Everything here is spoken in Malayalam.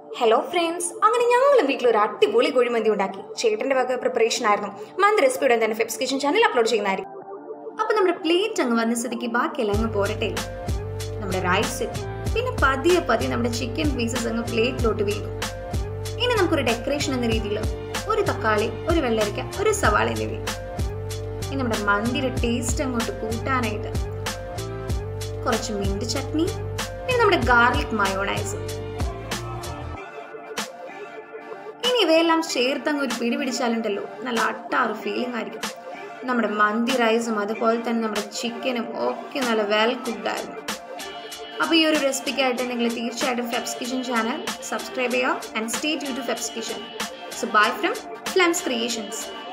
ഹലോ ഫ്രണ്ട്സ് അങ്ങനെ ഞങ്ങളും വീട്ടിൽ ഒരു അടിപൊളി കുഴിമന്തി ഉണ്ടാക്കി ചേട്ടന്റെ വക പ്രിപ്പറേഷൻ ആയിരുന്നു മന്ത് റെസിപ്പി ഉടൻ തന്നെ ഫെബ്സ് കിച്ചൻ ചാനൽ അപ്ലോഡ് ചെയ്യുന്നതായിരിക്കും അപ്പൊ നമ്മുടെ പ്ലേറ്റ് അങ്ങ് വന്ന സ്ഥിതിക്ക് ബാക്കിയെല്ലാം അങ്ങ് പോരട്ടെ നമ്മുടെ റൈസ് പിന്നെ പതിയെ പതിയെ നമ്മുടെ ചിക്കൻ പീസസ് അങ്ങ് പ്ലേറ്റിലോട്ട് വീഴും ഇനി നമുക്കൊരു ഡെക്കറേഷൻ എന്ന രീതിയിൽ ഒരു തക്കാളി ഒരു വെള്ളരിക്ക ഒരു സവാള എന്നിവ ഇനി നമ്മുടെ മന്തിയുടെ ടേസ്റ്റ് അങ്ങോട്ട് കൂട്ടാനായിട്ട് കുറച്ച് മിന്റ് ചട്നി പിന്നെ നമ്മുടെ ഗാർലിക് മയോണൈസ് ഇനി ഇവയെല്ലാം ചേർത്ത് അങ്ങ് ഒരു പിടി പിടിച്ചാലുണ്ടല്ലോ നല്ല അട്ടാറ് ഫീലിംഗ് ആയിരിക്കും നമ്മുടെ മന്തി റൈസും അതുപോലെ തന്നെ നമ്മുടെ ചിക്കനും ഒക്കെ നല്ല വെൽ കുക്ക്ഡ് ആയിരുന്നു അപ്പോൾ ഈ ഒരു റെസിപ്പിക്കായിട്ട് നിങ്ങൾ തീർച്ചയായിട്ടും ഫെബ്സ് കിച്ചൻ ചാനൽ സബ്സ്ക്രൈബ് ചെയ്യുക ആൻഡ് സ്റ്റേ ട്യൂ to Febs kitchen so bye from Flums creations